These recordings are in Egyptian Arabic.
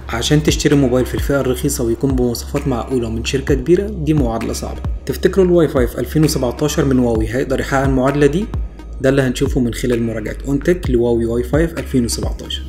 عشان تشتري موبايل في الفئة الرخيصة ويكون بمواصفات معقولة ومن شركة كبيرة دي معادلة صعبة تفتكروا الواي فاي في 2017 من واوي هيقدر يحقق المعادلة دي؟ ده اللي هنشوفه من خلال مراجعة اونتك لواوي واي فاي في 2017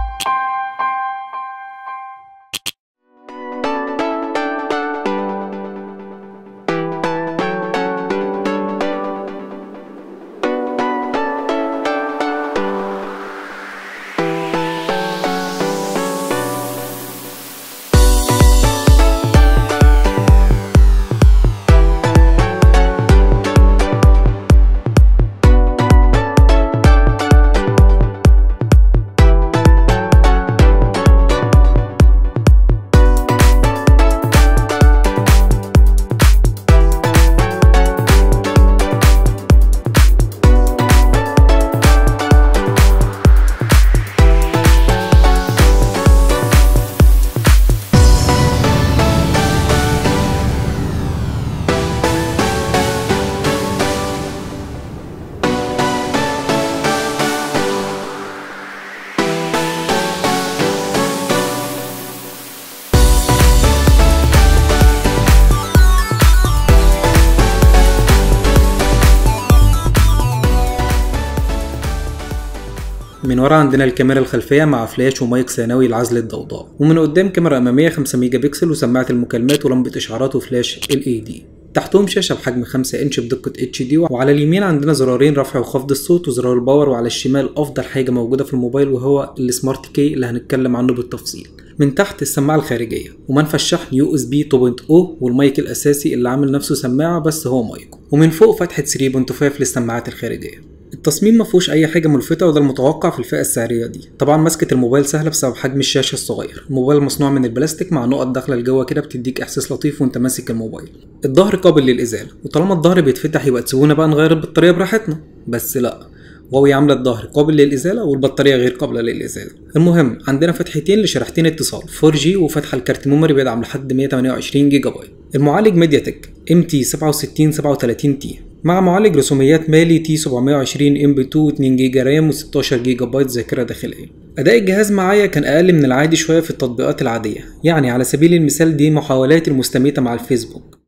من ورا عندنا الكاميرا الخلفية مع فلاش ومايك ثانوي لعزل الضوضاء ومن قدام كاميرا أمامية 5 ميجا بكسل وسماعة المكالمات ولمبة إشعارات وفلاش LED تحتهم شاشة بحجم 5 انش بدقة HD وعلى اليمين عندنا زرارين رفع وخفض الصوت وزرار الباور وعلى الشمال أفضل حاجة موجودة في الموبايل وهو السمارت كي اللي هنتكلم عنه بالتفصيل من تحت السماعة الخارجية ومنفذ الشحن يو اس بي 2.0 والمايك الأساسي اللي عامل نفسه سماعة بس هو مايك ومن فوق فتحة 3.5 للسماعات الخارجية التصميم ما فيهوش اي حاجه ملفته وده المتوقع في الفئه السعريه دي طبعا مسكه الموبايل سهله بسبب حجم الشاشه الصغير الموبايل مصنوع من البلاستيك مع نقط داخله لجوه كده بتديك احساس لطيف وانت ماسك الموبايل الظهر قابل للازاله وطالما الظهر بيتفتح يبقى تسيبونا بقى نغير البطاريه براحتنا بس لا واوي عامله الظهر قابل للازاله والبطاريه غير قابله للازاله المهم عندنا فتحتين لشريحتين اتصال 4G وفتحه الكارت ميموري بيدعم لحد 128 جيجا بايت المعالج ميديا تك ام تي 67 37 تي مع معالج رسوميات مالي تي 720 ام بي 2 2 جيجا رام و16 جيجا بايت ذاكره داخليه اداء الجهاز معايا كان اقل من العادي شويه في التطبيقات العاديه يعني على سبيل المثال دي محاولاتي المستميته مع الفيسبوك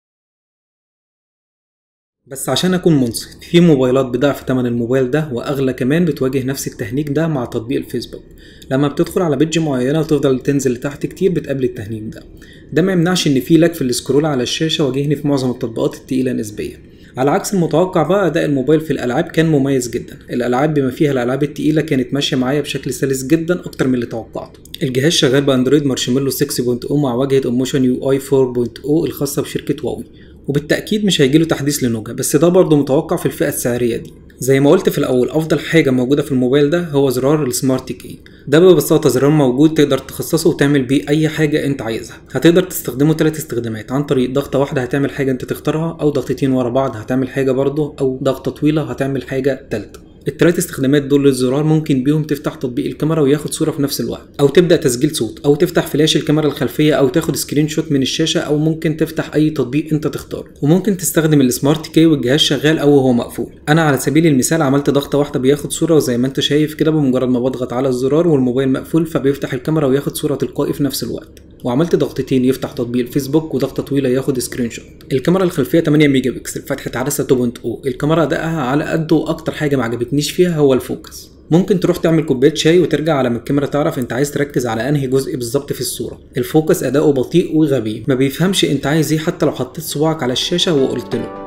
بس عشان اكون منصف في موبايلات بضعف ثمن الموبايل ده واغلى كمان بتواجه نفس التهنيج ده مع تطبيق الفيسبوك لما بتدخل على بيدج معينه وتفضل تنزل لتحت كتير بتقابل التهنيج ده ده ما يمنعش ان في لاج في السكرول على الشاشه واجهني في معظم التطبيقات التقيله نسبيا على عكس المتوقع بقى اداء الموبايل في الالعاب كان مميز جدا الالعاب بما فيها الالعاب التقيله كانت ماشيه معايا بشكل سلس جدا اكتر من اللي توقعته الجهاز شغال باندرويد مارشميلو 6.0 مع واجهه ايموشن يو اي 4.0 الخاصه بشركه واوي وبالتأكيد مش هيجيله تحديث لنوجا بس ده برضه متوقع في الفئة السعرية دي زي ما قلت في الأول أفضل حاجة موجودة في الموبايل ده هو زرار السمارت كي ده ببساطة زرار موجود تقدر تخصصه وتعمل بيه أي حاجة أنت عايزها هتقدر تستخدمه ثلاث استخدامات عن طريق ضغطة واحدة هتعمل حاجة أنت تختارها أو ضغطتين ورا بعض هتعمل حاجة برضه أو ضغطة طويلة هتعمل حاجة تالتة التلات استخدامات دول للزرار ممكن بيهم تفتح تطبيق الكاميرا وياخد صوره في نفس الوقت او تبدا تسجيل صوت او تفتح فلاش الكاميرا الخلفيه او تاخد سكرين شوت من الشاشه او ممكن تفتح اي تطبيق انت تختاره وممكن تستخدم السمارت كي والجهاز شغال او هو مقفول انا على سبيل المثال عملت ضغطه واحده بياخد صوره وزي ما انت شايف كده بمجرد ما بضغط على الزرار والموبايل مقفول فبيفتح الكاميرا وياخد صوره تلقائي في نفس الوقت وعملت ضغطتين يفتح تطبيق الفيسبوك وضغطه طويله ياخد سكرين شوت الكاميرا الخلفيه 8 ميجا بكسل فتحه عدسه 2.0 الكاميرا ادائها على قده واكتر حاجه ما عجبتنيش فيها هو الفوكس ممكن تروح تعمل كوبايه شاي وترجع على ما الكاميرا تعرف انت عايز تركز على انهي جزء بالظبط في الصوره الفوكس اداؤه بطيء وغبي ما بيفهمش انت عايز ايه حتى لو حطيت صباعك على الشاشه وقلت له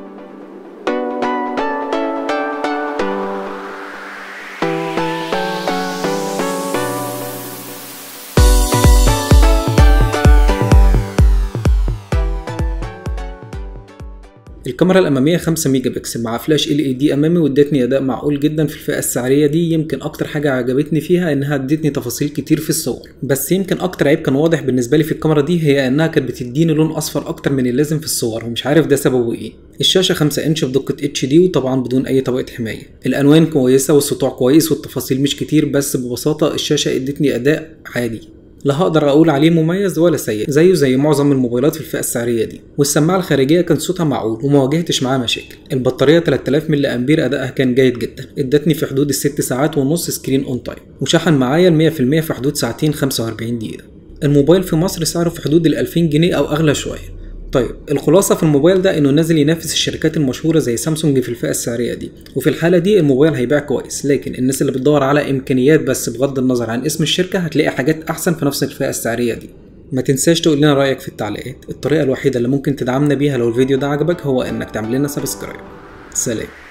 الكاميرا الاماميه 5 ميجا بكسل مع فلاش ال اي دي امامي وادتني اداء معقول جدا في الفئه السعريه دي يمكن اكتر حاجه عجبتني فيها انها ادتني تفاصيل كتير في الصور بس يمكن اكتر عيب كان واضح بالنسبه لي في الكاميرا دي هي انها كانت بتديني لون اصفر اكتر من اللازم في الصور ومش عارف ده سببه ايه الشاشه 5 انش بدقه اتش دي وطبعا بدون اي طبقه حمايه الالوان كويسه والسطوع كويس والتفاصيل مش كتير بس ببساطه الشاشه ادتني اداء عادي لا هقدر اقول عليه مميز ولا سيء زيه زي معظم الموبايلات في الفئه السعريه دي والسماعه الخارجيه كان صوتها معقول وما واجهتش معاه مشاكل البطاريه 3000 ملي امبير ادائها كان جيد جدا ادتني في حدود الست ساعات ونص سكرين اون تايم وشحن معايا ال 100% في حدود ساعتين 45 دقيقه الموبايل في مصر سعره في حدود ال 2000 جنيه او اغلى شويه طيب الخلاصة في الموبايل ده انه نازل ينافس الشركات المشهورة زي سامسونج في الفئة السعرية دي وفي الحالة دي الموبايل هيبيع كويس لكن الناس اللي بتدور على امكانيات بس بغض النظر عن اسم الشركة هتلاقي حاجات احسن في نفس الفئة السعرية دي ما تنساش تقول لنا رأيك في التعليقات الطريقة الوحيدة اللي ممكن تدعمنا بيها لو الفيديو ده عجبك هو انك تعمل لنا سبسكرايب سلام